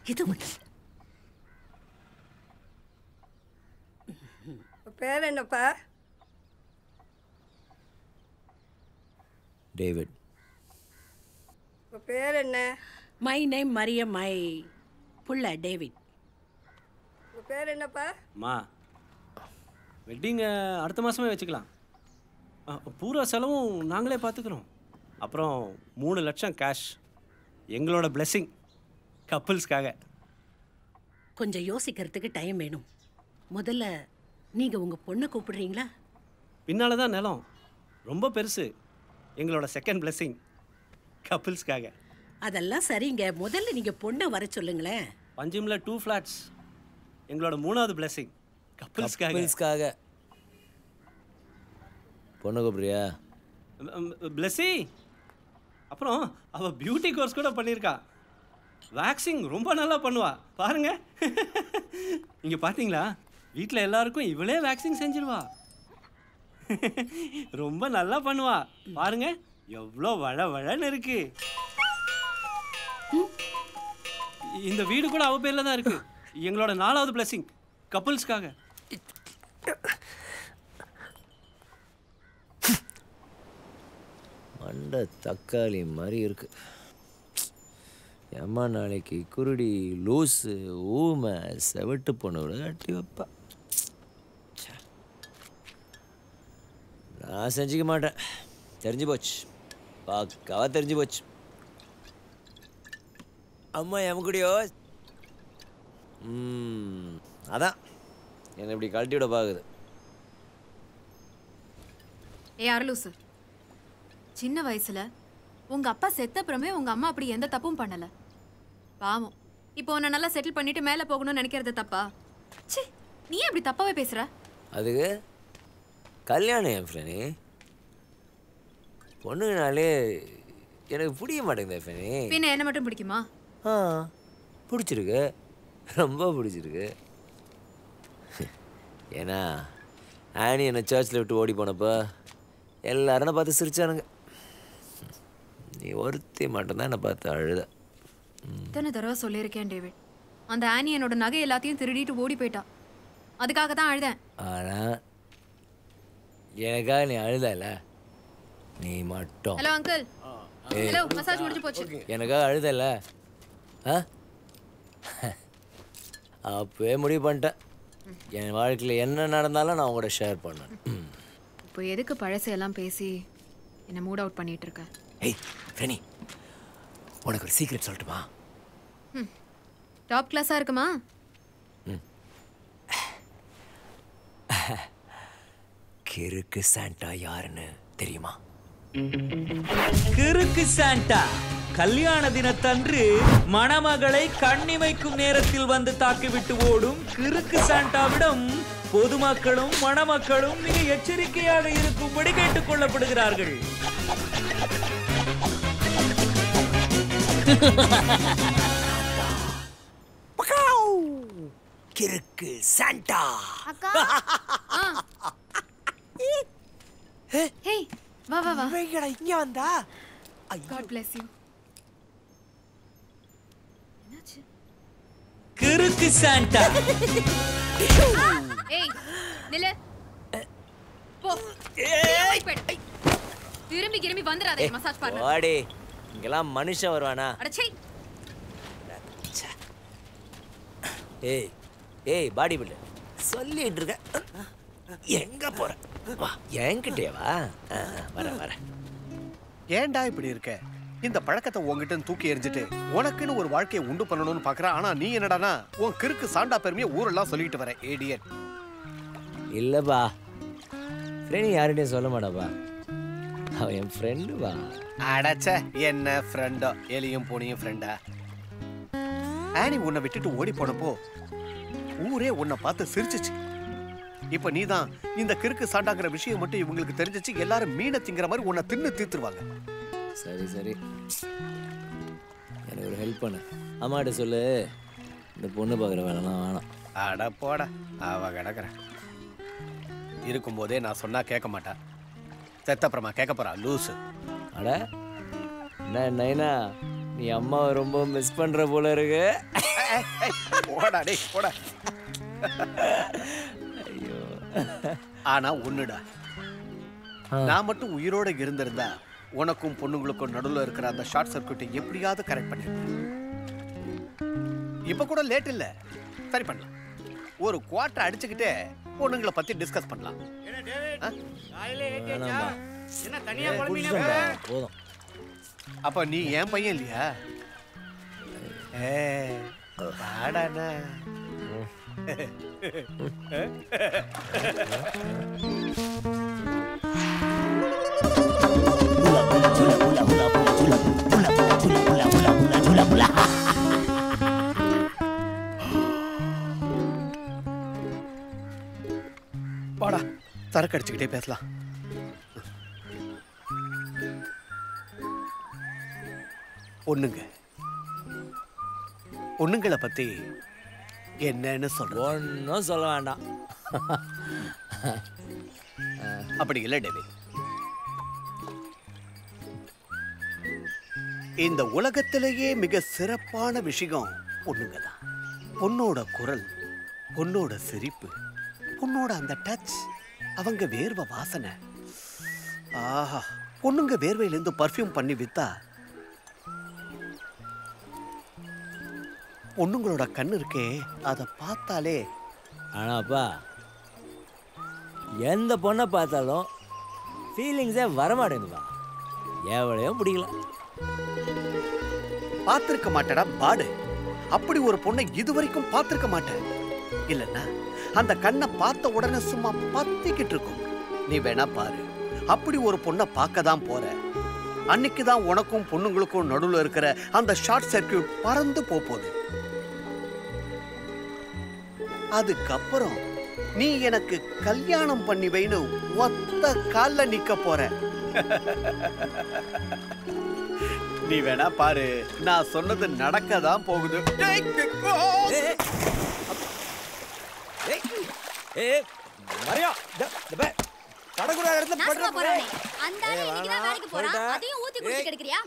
இது ஒண்ணு பேர் என்னப்பா டேவிட் உங்கள் பேர் என்ன மை நேம் மரியம் மை புள்ள டேவிட் உங்கள் பேர் என்னப்பா அம்மா வெட்டிங்கை அடுத்த மாதமே வச்சுக்கலாம் அ, பூரா செலவும் நாங்களே பார்த்துக்குறோம் அப்புறம் மூணு லட்சம் கேஷ் எங்களோட பிளெஸ்ஸிங் கப்புள்ஸ்க்காக கொஞ்சம் யோசிக்கிறதுக்கு டைம் வேணும் முதல்ல நீங்க உங்க பொண்ணை கூப்பிடுறீங்களா பின்னால் தான் நிலம் ரொம்ப பெருசு எங்களோட செகண்ட் பிளெஸ்ஸிங் கப்புள்ஸ்க்காக அதெல்லாம் சரிங்க முதல்ல நீங்க பொண்ணை வர சொல்லுங்களேன் பஞ்சுமில் டூ ஃப்ளாட்ஸ் எங்களோட மூணாவது பிளெஸ்ஸிங் கப்புள்ஸ்க்காக கப்பிள்ஸ்க்காக பொண்ணு கூப்பிடுறியா பிளெஸ்ஸி அப்புறம் அவள் பியூட்டி கோர்ஸ் கூட பண்ணியிருக்கா வேக்சிங் ரொம்ப நல்லா பண்ணுவா பாருங்க இங்கே பார்த்தீங்களா வீட்டில் எல்லாருக்கும் இவளே வேக்சிங் செஞ்சிருவா ரொம்ப நல்லா பண்ணுவா பாருங்க எவ்வளோ வழ வழன்னு இருக்கு இந்த வீடு கூட அவ பேர்ல தான் இருக்கு எங்களோட நாலாவது பிளெஸிங் கப்புள்ஸ்க்காக மண்டை தக்காளி மாதிரி இருக்கு ஏம்மா நாளைக்கு குருடி லூஸு ஊமை செவட்டு பொண்ணு விட கட்டி வைப்பா ச்சே. நான் செஞ்சுக்க மாட்டேன் தெரிஞ்சு போச்சு பக்காவா தெரிஞ்சு போச்சு அம்மா எமக்குடியோ ம் அதான் என்னை இப்படி கழட்டி விட பார்க்குது ஏ அரலூசு சின்ன வயசுல உங்க அப்பா செத்தப்புறமே உங்க அம்மா அப்படி எந்த தப்பும் பண்ணல பாவம் இப்போ உன்னை நல்லா செட்டில் பண்ணிட்டு மேலே போகணும்னு நினைக்கிறது தப்பா ச்சே நீ ஏன் இப்படி தப்பாவே பேசுற அதுக்கு கல்யாணம் என் ஃப்ரெண்டு பொண்ணுங்கனாலே எனக்கு பிடிக்க மாட்டேங்குது ஃப்ரெண்டு பின்ன என்ன மட்டும் பிடிக்குமா ஆ பிடிச்சிருக்கு ரொம்ப பிடிச்சிருக்கு ஏன்னா ஆனி என்னை சர்ச்சில் விட்டு ஓடி போனப்போ எல்லாரும் என்னை பார்த்து சிரிச்சானுங்க நீ ஒருத்தி மட்டும்தான் என்னை பார்த்து அழுத இத்தனை தடவை சொல்லியிருக்கேன் டேவிட் அந்த ஆனி என்னோட நகை எல்லாத்தையும் திருடிட்டு ஓடி போயிட்டா அதுக்காக தான் அழுதேன் ஆனால் எனக்காக நீ அழுதல நீ மட்டும் ஹலோ அங்கிள் ஹலோ மசாஜ் முடிஞ்சு போச்சு எனக்காக அழுதல ஆ அப்பவே முடிவு பண்ணிட்டேன் என் வாழ்க்கையில் என்ன நடந்தாலும் நான் உங்கள்கிட்ட ஷேர் பண்ணேன் ம். இப்போ எதுக்கு பழசையெல்லாம் பேசி என்னை மூட் அவுட் பண்ணிட்டு இருக்க ஏய் ரெனி உனக்கு ஒரு சீக்ரெட் சொல்லட்டுமா டாப் கிளாஸாக இருக்குமா கிறுக்கு சாண்டா யாருன்னு தெரியுமா கிறுக்கு சாண்டா கல்யாண தினத்தன்று மணமகளை கண்ணிமைக்கும் நேரத்தில் வந்து தாக்கிவிட்டு ஓடும் கிறுக்கு சாண்டாவிடம் பொதுமக்களும் மணமக்களும் மிக எச்சரிக்கையாக இருக்கும்படி கேட்டுக் கொள்ளப்படுகிறார்கள் கிறுக்கு சாண்டா அக்கா ஹேய் வா வா வா இங்க வந்தா காட் bless யூ என்னாச்சு கிறுக்கு சாண்டா ஏய் நில்லு போ திரும்பி போயிடு. திரும்பி திரும்பி வந்துடாதே மசாஜ் பார்லர் ஓடி இங்கெல்லாம் மனுஷன் வருவானா அடச்சே ஏய் ஏய் பாடி பில்டர் சொல்லிட்டு இருக்க எங்க போற வா என்கிட்டயே வா ஆ, ஆ, வரேன் வரேன் ஏன்டா இப்படி இருக்க இந்த பழக்கத்தை உன்கிட்ட இருந்து தூக்கி எறிஞ்சிட்டு உனக்குன்னு ஒரு வாழ்க்கையை உண்டு பண்ணணும்னு பாக்குற ஆனா நீ என்னடானா உன் கிறுக்கு சாண்டா பெருமையை ஊரெல்லாம் சொல்லிட்டு வர ஏடியட் இல்லப்பா ஃப்ரெண்ட் யார்கிட்டயும் சொல்ல மாட்டாப்பா அவன் என் ஃப்ரெண்டு பா அடச்சே என்ன ஃப்ரெண்டோ எலியும் பூனையும் ஃப்ரெண்டா ஆனி உன்னை விட்டுட்டு ஓடி போனப்போ ஊரே உன்னை பார்த்து சிரிச்சுச்சு இப்ப நீதான் இந்த கிறுக்கு சாண்டாங்கிற விஷயம் மட்டும் இவங்களுக்கு தெரிஞ்சிச்சு எல்லாரும் மீனை திங்கிற மாதிரி உன்னை தின்னு தீர்த்துருவாங்க சரி சரி எனக்கு ஒரு ஹெல்ப் பண்ணு அம்மாட்ட சொல்லு இந்த பொண்ணு பார்க்குற வேலைலாம் வேணாம் அட போடா அவ கிடக்குற இருக்கும்போதே நான் சொன்னா கேட்க மாட்டா செத்தப்புறமா கேட்க போறா லூசு அட என்ன நைனா நீ அம்மாவை ரொம்ப மிஸ் பண்ணுற போல இருக்கு ஏய், ஏய், போடா டேய் போடா ஆனா ஒண்ணுடா நான் மட்டும் உயிரோட இருந்திருந்தா உனக்கும் பொண்ணுங்களுக்கும் நடுவுல இருக்கிற அந்த ஷார்ட் சர்க்யூட்டை எப்படியாவது கரெக்ட் பண்ணிருப்பேன் இப்ப கூட லேட் இல்ல சரி பண்ணலாம் ஒரு குவார்டர் அடிச்சுக்கிட்டே பொண்ணுங்களை பத்தி டிஸ்கஸ் பண்ணலாம் ஆ? குடிச்சோம்பா, போதும் அப்ப நீ என் பையன் இல்லையா ஏ வாடாண்ணா வாடா சரக்கு அடிச்சுக்கிட்டே பேசலாம் பொண்ணுங்க பொண்ணுங்களை பத்தி என்னன்னு சொல்ற ஒன்றும் சொல்ல வேண்டாம் அப்படி இல்லை டேவிட் இந்த உலகத்திலேயே மிக சிறப்பான விஷயம் பொண்ணுங்க தான் பொண்ணோட குரல் பொண்ணோட சிரிப்பு பொண்ணோட அந்த டச் அவங்க வேர்வை வாசனை ஆஹா பொண்ணுங்க வேர்வையிலேருந்து பர்ஃப்யூம் பண்ணி வித்தா பொண்ணுங்களோட கண்ணு இருக்கே அதை பார்த்தாலே ஆனாப்பா எந்த பொண்ணை பார்த்தாலும் ஃபீலிங்ஸே வரமாட்டேங்குதுப்பா எவ்வளையும் பிடிக்கல பார்த்திருக்க மாட்டடா பாடு அப்படி ஒரு பொண்ணை இதுவரைக்கும் பார்த்திருக்க மாட்டேன் இல்லைன்னா அந்த கண்ணை பார்த்த உடனே சும்மா பத்திக்கிட்டு இருக்கும் நீ வேணா பாரு அப்படி ஒரு பொண்ணை பார்க்க தான் போற அன்னைக்கு தான் உனக்கும் பொண்ணுங்களுக்கும் நடுவுல இருக்கிற அந்த ஷார்ட் சர்க்கியூட் பறந்து போப் போகுது அதுக்கப்புறம் நீ எனக்கு கல்யாணம் பண்ணி வைன்னு ஒத்த கால்ல நிக்க போற நீ வேணா பாரு நான் சொன்னது நடக்க தான் போகுது ஏ மரியா கடக்கூடாத இடத்துல நாசமா படுற போறானே அந்த ஆளு ஏய், இன்னைக்கு தான் வேணாம், வேலைக்கு போறான் போயிட்டா. அதையும் ஊத்தி குடிச்சு ஏய். கிடக்குறியா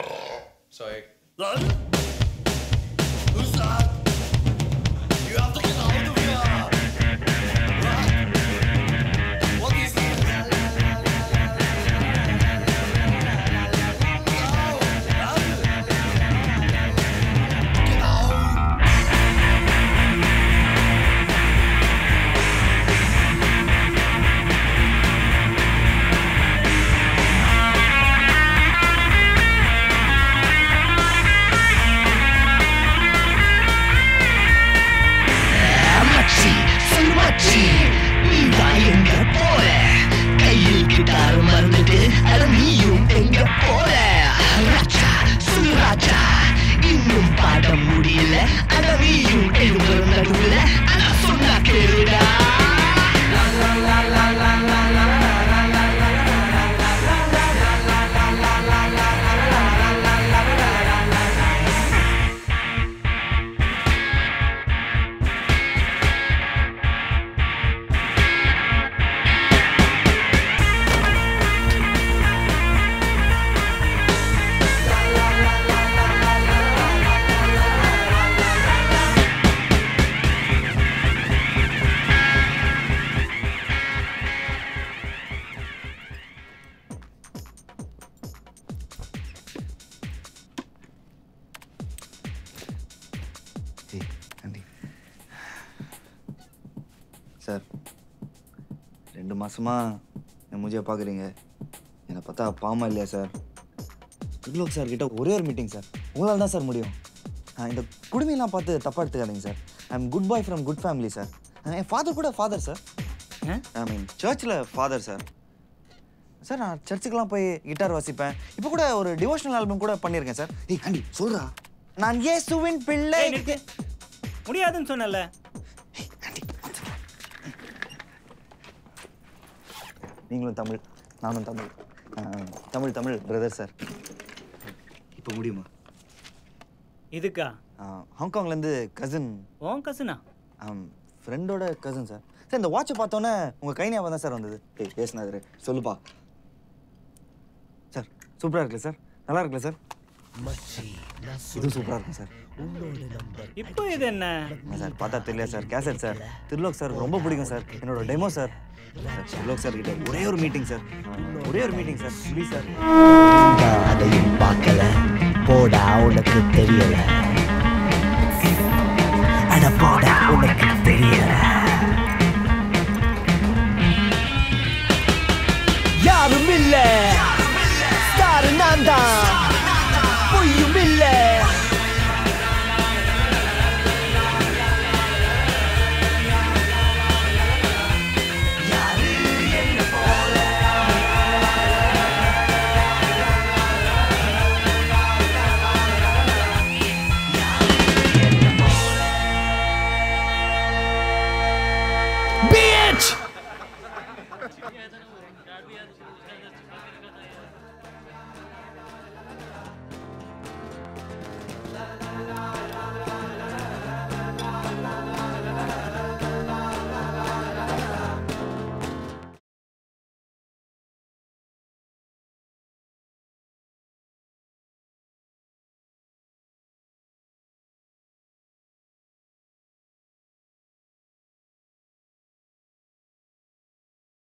மச்சி சொல்லு மச்சி நீ தான் எங்க போற கையில் கிட்டார் மறந்துட்டு அட நீயும் எங்க போற ராஜா சொல்லு ராஜா இன்னும் பாட முடியல அட நீயும் எழுதுற நடுவுல அட சொன்னா கேளுடா ஏய் ஆண்டி சார் ரெண்டு மாசமா என் மூஞ்சியை பார்க்குறீங்க என்னை பார்த்தா பாவமா இல்லையா சார் குட்லோக் சார் கிட்ட ஒரே ஒரு மீட்டிங் சார் உங்களால் தான் சார் முடியும் ஆ, இந்த குடுமையெல்லாம் பார்த்து தப்பாக எடுத்துக்காதீங்க sir I am good boy from good family sir என் ஃபாதர் கூட ஃபாதர் சார் ஐ மீன் சர்ச்சில் ஃபாதர் சார் சார் நான் சர்ச்சுக்கெல்லாம் போய் கிட்டார் வாசிப்பேன் இப்போ கூட ஒரு டிவோஷனல் ஆல்பம் கூட பண்ணியிருக்கேன் சார் ஏய் ஆண்டி சொல்றா நான் இயேசுவின் பிள்ளை முடியாதுன்னு சொன்னல நீங்களும் தமிழ் நானும் தமிழ் ஆ, தமிழ் தமிழ் பிரதர் சார் இப்போ முடியுமா இதுக்கா ஆ, ஹாங்காங்லேருந்து கசின் உன் கசுனா ஃப்ரெண்டோட கசின் சார் சார் இந்த வாட்சை பார்த்தோன்னே உங்கள் கை ஞாபகம் தான் சார் வந்தது ஏய் பேசினாரு சொல்லுப்பா சார் சூப்பராக இருக்குல்ல சார் நல்லா இருக்குல்ல சார் இது சூப்பராக இருக்கும் சார் இப்போ இது என்ன என்ன சார் பார்த்தா தெரியல sir cassette sir Trilok sir ரொம்ப பிடிக்கும் சார் என்னோட demo sir sir Trilok sir கிட்ட ஒரே ஒரு மீட்டிங் சார் ஒரே ஒரு மீட்டிங் சார் ப்ளீஸ் சார் நான் அதையும் பார்க்கல போடா உனக்கு தெரியல அட போடா உனக்கு தெரியல யாரும் இல்ல ஸ்டார் நான் தான்